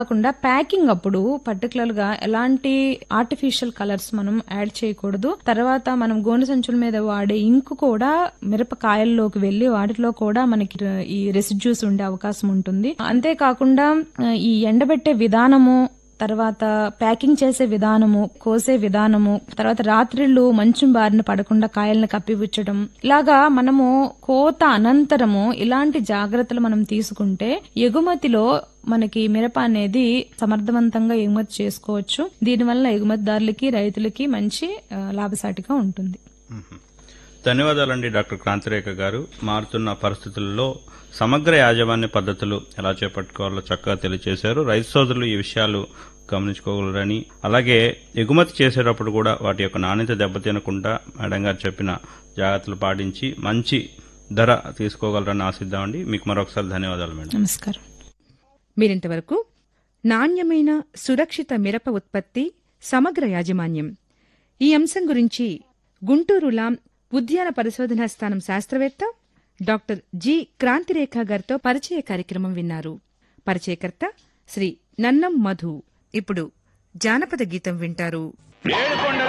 కాకుండా ప్యాకింగ్ అప్పుడు పర్టికులర్ గా ఎలాంటి ఆర్టిఫిషియల్ కలర్స్ మనం యాడ్ చేయకూడదు తర్వాత మనం గోనె సంచుల మీద వాడే ఇంకు కూడా మిరపకాయల్లోకి వెళ్లి వాటిలో కూడా మనకి ఈ రెసిడ్యూస్ ఉండే అవకాశం ఉంటుంది అంతేకాకుండా ఆ, ఈ ఎండబెట్టే విధానము తర్వాత ప్యాకింగ్ చేసే విధానము కోసే విధానము తర్వాత రాత్రిళ్ళు మంచం బారిన పడకుండా కాయల్ని కప్పిపుచ్చడం ఇలాగా మనము కోత అనంతరము ఇలాంటి జాగ్రత్తలు మనం తీసుకుంటే ఎగుమతిలో మనకి మిరప అనేది సమర్థవంతంగా ఎగుమతి చేసుకోవచ్చు దీనివల్ల ఎగుమతిదారులకి రైతులకి మంచి ఆ, లాభసాటిగా ఉంటుంది ధన్యవాదాలండి డాక్టర్ క్రాంతిరేఖ గారు మారుతున్న పరిస్థితుల్లో సమగ్ర యాజమాన్య పద్ధతులు ఎలా చేపట్టుకోవాలో చక్కగా తెలియజేశారు రైతు సోదరులు ఈ విషయాలు గమనించుకోగలరని అలాగే ఎగుమతి చేసేటప్పుడు కూడా వాటి యొక్క నాణ్యత దెబ్బతినకుండా మేడం గారు చెప్పిన జాగ్రత్తలు పాటించి మంచి ధర తీసుకోగలరని ఆశిద్దామండి మీకు మరొకసారి ధన్యవాదాలు మేడం నమస్కారం మీరింతవరకు నాణ్యమైన సురక్షిత మిరప ఉత్పత్తి సమగ్ర యాజమాన్యం ఈ అంశం గురించి గుంటూరు లాం ఉద్యాన పరిశోధనా స్థానం శాస్త్రవేత్త డాక్టర్ జి క్రాంతిరేఖ గారితో పరిచయ కార్యక్రమం విన్నారు పరిచయకర్త శ్రీ నన్నం మధు ఇప్పుడు జానపద గీతం వింటారు ఏడుకొండ